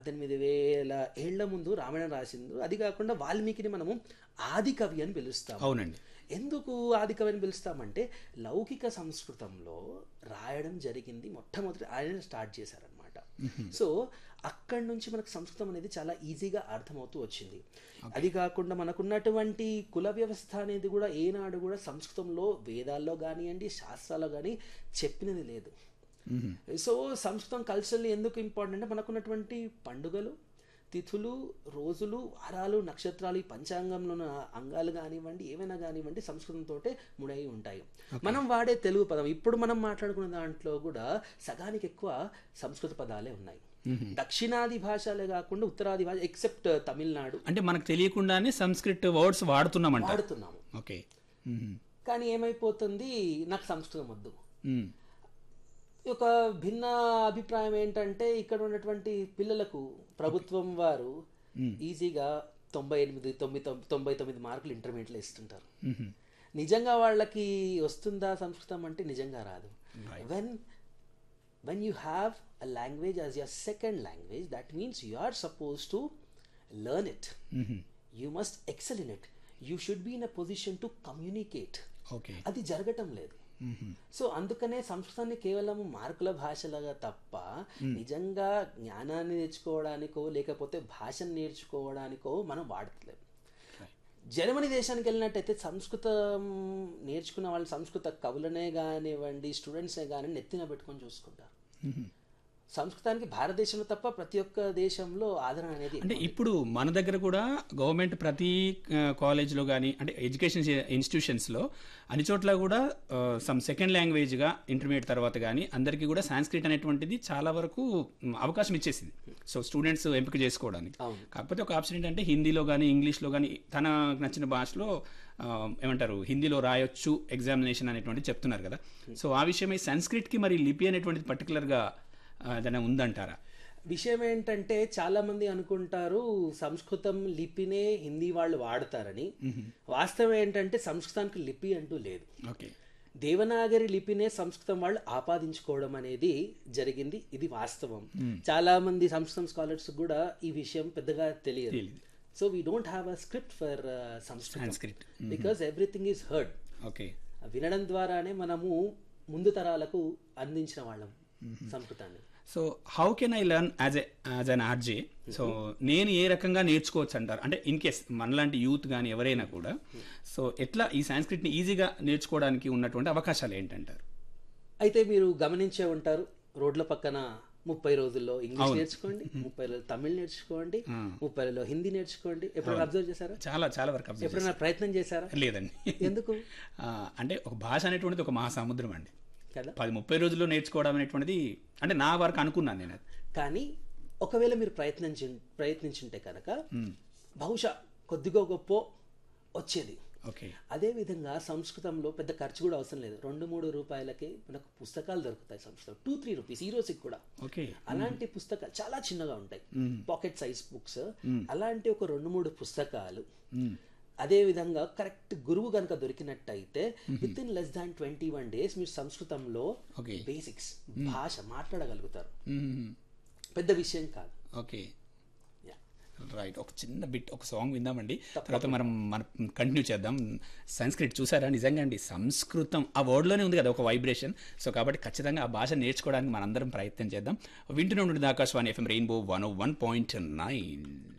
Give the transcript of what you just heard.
పద్దెనిమిది వేల ఏళ్ల ముందు రామాయణం రాసిండు అది కాకుండా వాల్మీకిని మనము ఆది కవి అని పిలుస్తాం అవునండి ఎందుకు ఆది కవి అని పిలుస్తామంటే లౌకిక సంస్కృతంలో రాయడం జరిగింది మొట్టమొదటి ఆయన స్టార్ట్ చేశారనమాట సో అక్కడి నుంచి మనకు సంస్కృతం అనేది చాలా ఈజీగా అర్థమవుతూ వచ్చింది అది కాకుండా మనకున్నటువంటి కుల వ్యవస్థ అనేది కూడా ఏనాడు కూడా సంస్కృతంలో వేదాల్లో కానివ్వండి శాస్త్రాల్లో కానీ చెప్పినది లేదు సో సంస్కృతం కల్చర్లీ ఎందుకు ఇంపార్టెంట్ అంటే మనకున్నటువంటి పండుగలు తిథులు రోజులు వారాలు నక్షత్రాలు ఈ పంచాంగంలో ఉన్న అంగాలు కానివ్వండి ఏవైనా కానివ్వండి సంస్కృతంతో ముడై ఉంటాయి మనం వాడే తెలుగు పదం ఇప్పుడు మనం మాట్లాడుకున్న దాంట్లో కూడా సగానికి ఎక్కువ సంస్కృత పదాలే ఉన్నాయి దక్షిణాది భాషలే కాకుండా ఉత్తరాది భాష ఎక్సెప్ట్ తమిళనాడు అంటే మనకు తెలియకుండానే సంస్కృత్ వర్డ్స్ వాడుతున్నామంట వాడుతున్నాము ఓకే కానీ ఏమైపోతుంది నాకు సంస్కృతం వద్దు ఒక భిన్న అభిప్రాయం ఏంటంటే ఇక్కడ ఉన్నటువంటి పిల్లలకు ప్రభుత్వం వారు ఈజీగా తొంభై ఎనిమిది తొమ్మిది తొమ్- తొంభై తొమ్మిది మార్కులు ఇంటర్మీడియట్లో ఇస్తుంటారు నిజంగా వాళ్ళకి వస్తుందా సంస్కృతం అంటే నిజంగా రాదు when when you have a language as your second language that means you are suppose to learn it you must excel in it you should be in a position to communicate okay అది జరగటం లేదు so అందుకనే సంస్కృతాన్ని కేవలం మార్కుల భాషలాగా తప్ప నిజంగా జ్ఞానాన్ని నేర్చుకోవడానికో లేకపోతే భాషను నేర్చుకోవడానికో మనం వాడట్లేదు జర్మనీ దేశానికి వెళ్ళినట్టయితే సంస్కృతం నేర్చుకున్న వాళ్ళు సంస్కృత కవులనే కానివ్వండి స్టూడెంట్స్నే కానీ నెత్తిన పెట్టుకొని చూసుకుంటారు సంస్కృతానికి భారతదేశంలో తప్ప ప్రతి ఒక్క దేశంలో ఆదరణ అనేది అంటే ఇప్పుడు మన దగ్గర కూడా గవర్నమెంట్ ప్రతి కాలేజ్లో కానీ అంటే ఎడ్యుకేషన్ ఇన్స్టిట్యూషన్స్లో అన్ని చోట్ల కూడా సమ్ సెకండ్ లాంగ్వేజ్గా ఇంటర్మీడియట్ తర్వాత కానీ అందరికీ కూడా సాంస్క్రిట్ అనేటువంటిది చాలా వరకు మ్, అవకాశం ఇచ్చేసింది సో స్టూడెంట్స్ ఎంపిక చేసుకోవడానికి అవును. కాకపోతే ఒక ఆప్షన్ ఏంటంటే హిందీలో కానీ ఇంగ్లీష్లో కానీ తన నచ్చిన భాషలో ఆ, ఏమంటారు హిందీలో రాయొచ్చు ఎగ్జామినేషన్ అనేటువంటిది చెప్తున్నారు కదా సో ఆ విషయమై సంస్క్రిట్కి మరి లిపి అనేటువంటిది పర్టికులర్గా ఏదైనా ఉందంటారా విషయం ఏంటంటే చాలా మంది అనుకుంటారు సంస్కృతం లిపినే హిందీ వాళ్ళు వాడతారని వాస్తవం ఏంటంటే సంస్కృతానికి లిపి అంటూ లేదు ఓకే దేవనాగరి లిపినే సంస్కృతం వాళ్ళు ఆపాదించుకోవడం అనేది జరిగింది ఇది వాస్తవం చాలా మంది సంస్కృతం స్కాలర్స్ కూడా ఈ విషయం పెద్దగా తెలియదు తెలీదు. So we don't have a script for Samskritam Sanskrit because everything is heard okay వినడం ద్వారానే మనము ముందు తరాలకు అందించిన వాళ్ళం సంస్కృతాన్ని so how can I learn as a as an RJ so నేను ఏ రకంగా నేర్చుకోవచ్చు అంటారు అంటే ఇన్ కేస్ మనలాంటి యూత్ కానీ ఎవరైనా కూడా సో ఎట్లా ఈ సాంస్క్రిట్ని ఈజీగా నేర్చుకోవడానికి ఉన్నటువంటి అవకాశాలు ఏంటంటారు అయితే మీరు గమనించే ఉంటారు రోడ్ల పక్కన ముప్పై రోజుల్లో ఇంగ్లీష్ నేర్చుకోండి ముప్పై రోజులు తమిళ్ నేర్చుకోండి ముప్పై రోజుల్లో హిందీ నేర్చుకోండి ఎప్పుడైనా అబ్జర్వ్ చేశారా చాలా చాలా వరకు observe ఎప్పుడైనా ప్రయత్నం చేశారా చేశాను. లేదండి ఎందుకు ఆ, అంటే ఒక భాష అనేటువంటిది ఒక మహాసముద్రం అండి కదా పది ముప్పై రోజుల్లో నేర్చుకోవడం అనేటువంటిది అంటే నా వరకు అనుకున్నాను నేను అది కానీ ఒకవేళ మీరు ప్రయత్నించి ప్రయత్నించుంటే కనుక బహుశా కొద్దిగా గొప్ప వచ్చేది ఓకే అదేవిధంగా సంస్కృతంలో పెద్ద ఖర్చు కూడా అవసరం లేదు రెండు మూడు రూపాయలకి మనకు పుస్తకాలు దొరుకుతాయి సంస్కృతం టూ త్రీ రూపీస్ ఈ రోజుకి కూడా ఓకే అలాంటి పుస్తకాలు చాలా చిన్నగా ఉంటాయి పాకెట్ సైజ్ బుక్స్ అలాంటి ఒక రెండు మూడు పుస్తకాలు అదే విధంగా కరెక్ట్ గురువు కనుక దొరికినట్టయితే within less than twenty one days మీరు సంస్కృతంలో ఓకే బేసిక్స్ భాష మాట్లాడగలుగుతారు పెద్ద విషయం కాదు ఓకే Yeah. రైట్ ఒక చిన్న బిట్ ఒక సాంగ్ విందామండి తర్వాత మనం మనం కంటిన్యూ చేద్దాం సంస్కృత్ చూసారా నిజంగా అండి సంస్కృతం ఆ వర్డ్లోనే ఉంది కదా ఒక వైబ్రేషన్ సో కాబట్టి ఖచ్చితంగా ఆ భాష నేర్చుకోవడానికి మనందరం ప్రయత్నం చేద్దాం వింటూనే ఉంటుంది Akashvani FM Rainbow one one point nine